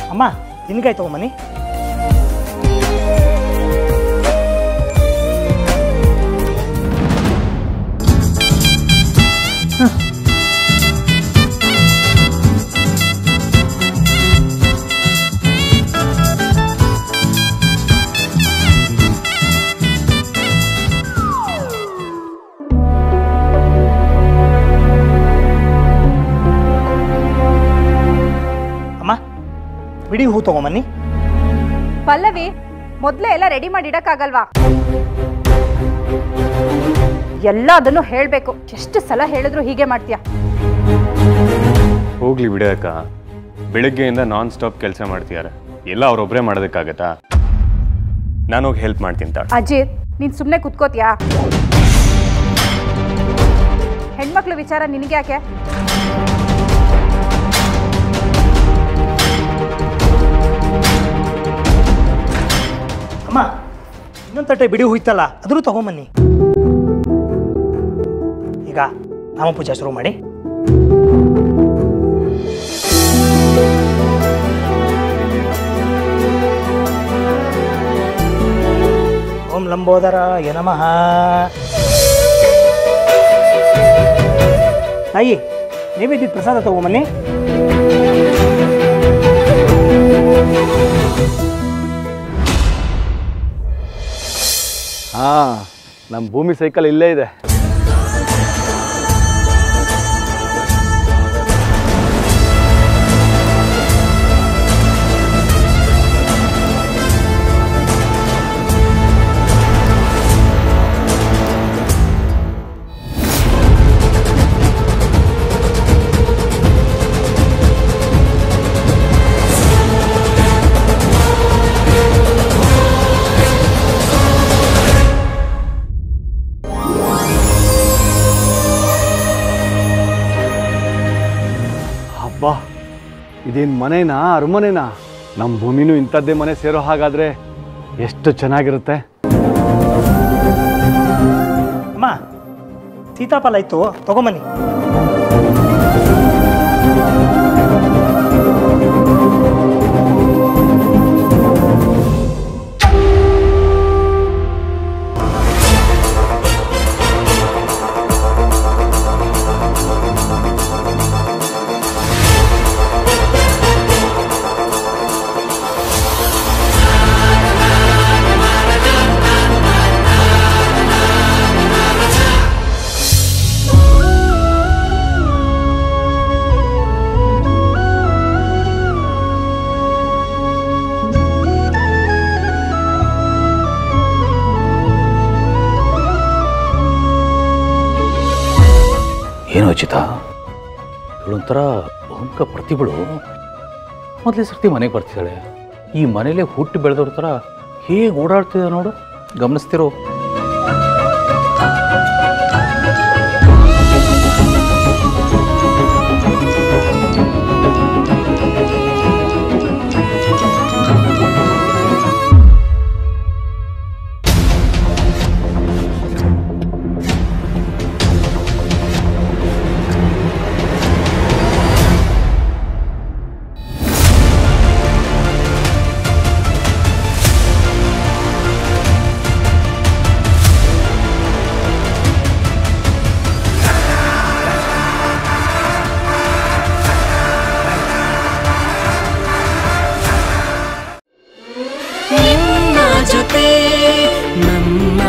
ಅಮ್ಮ ನಿನಗಾಯ್ ತಗೊಂಬನ್ನಿ ಅಮ್ಮ ಬಿಡಿ ಹೂ ತಗೊಂಬನ್ನಿ ಪಲ್ಲವಿ ಮೊದಲೇ ಎಲ್ಲ ರೆಡಿ ಮಾಡಿ ಇಡಕ್ಕಾಗಲ್ವಾ ಎಲ್ಲ ಅದನ್ನು ಹೇಳಬೇಕು ಎಷ್ಟು ಸಲ ಹೇಳಿದ್ರು ಹೀಗೆ ಮಾಡ್ತೀಯ ಹೋಗ್ಲಿ ಬಿಡಕ್ಕ ಬೆಳಗ್ಗೆಯಿಂದ ನಾನ್ ಸ್ಟಾಪ್ ಕೆಲಸ ಮಾಡ್ತಿದ್ದಾರೆ ಎಲ್ಲ ಅವ್ರೊಬ್ಬರೇ ಮಾಡೋದಕ್ಕಾಗತ್ತಾ ನಾನು ಹೋಗಿ ಹೆಲ್ಪ್ ಮಾಡ್ತೀನಿ ತಾಳು ಅಜಿತ್ ನೀನ್ ಸುಮ್ಮನೆ ಕುತ್ಕೋತೀಯಾ ಹೆಣ್ಮಕ್ಳು ವಿಚಾರ ನಿನಗೆ ಯಾಕೆ ಅಮ್ಮ ಇನ್ನೊಂದು ತಟ್ಟೆ ಬಿಡಿ ಹೂ ಇತ್ತಲ್ಲ ಅದ್ರೂ ತಗೊಂಬನ್ನಿ ಈಗ ನಾಮ ಪೂಜಾ ಶುರು ಮಾಡಿ ಓಂ ಲಂಬೋದರ ನಮಃ ತಾಯಿ ನೈವೇದ್ಯದ ಪ್ರಸಾದ ತಗೊಂಬನ್ನಿ ಹಾ ನಮ್ಮ ಭೂಮಿ ಸೈಕಲ್ ಇಲ್ಲೇ ಇದೆ ಹಬ್ಬ ಇದೇನು ಮನೆನಾ ಅರಮನೆನಾ ನಮ್ಮ ಭೂಮಿನೂ ಇಂಥದ್ದೇ ಮನೆ ಸೇರೋ ಹಾಗಾದ್ರೆ ಎಷ್ಟು ಚೆನ್ನಾಗಿರುತ್ತೆ ಅಮ್ಮ ಸೀತಾಫಲ ಇತ್ತು ತಗೊಂಬನ್ನಿ ಏನು ಉಚಿತ ಇವಳೊಂಥರ ಬಹುಮುಖ ಪ್ರತಿಭಳು ಮೊದಲೇ ಸರ್ತಿ ಮನೆಗೆ ಬರ್ತಿದ್ದಾಳೆ ಈ ಮನೇಲೆ ಹುಟ್ಟಿ ಬೆಳೆದವ್ರ ಥರ ಹೇಗೆ ಓಡಾಡ್ತಿದ್ದ ನೋಡು ಗಮನಿಸ್ತಿರೋ ನಿಮ್ಮ ಜೊತೆ ನಮ್ಮ